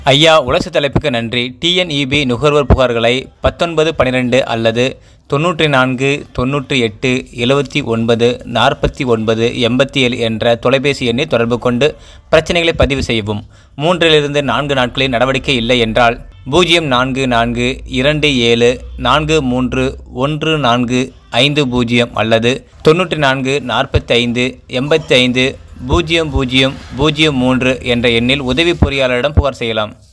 ஐயா உலச தலைப்புக்கு நன்றி டிஎன்இபி நுகர்வோர் புகார்களை பத்தொன்பது பன்னிரெண்டு அல்லது தொண்ணூற்றி நான்கு தொண்ணூற்றி எட்டு எழுபத்தி ஒன்பது நாற்பத்தி ஒன்பது எண்பத்தி ஏழு என்ற தொலைபேசி எண்ணை தொடர்பு கொண்டு பிரச்சனைகளை பதிவு செய்யவும் மூன்றிலிருந்து நான்கு நாட்களில் நடவடிக்கை இல்லை என்றால் பூஜ்ஜியம் நான்கு நான்கு இரண்டு ஏழு நான்கு மூன்று ஒன்று நான்கு ஐந்து பூஜ்ஜியம் அல்லது தொண்ணூற்றி நான்கு நாற்பத்தி ஐந்து எண்பத்தி ஐந்து பூஜ்ஜியம் பூஜ்ஜியம் பூஜ்ஜியம் மூன்று என்ற எண்ணில் உதவி பொறியாளரிடம் புகார் செய்யலாம்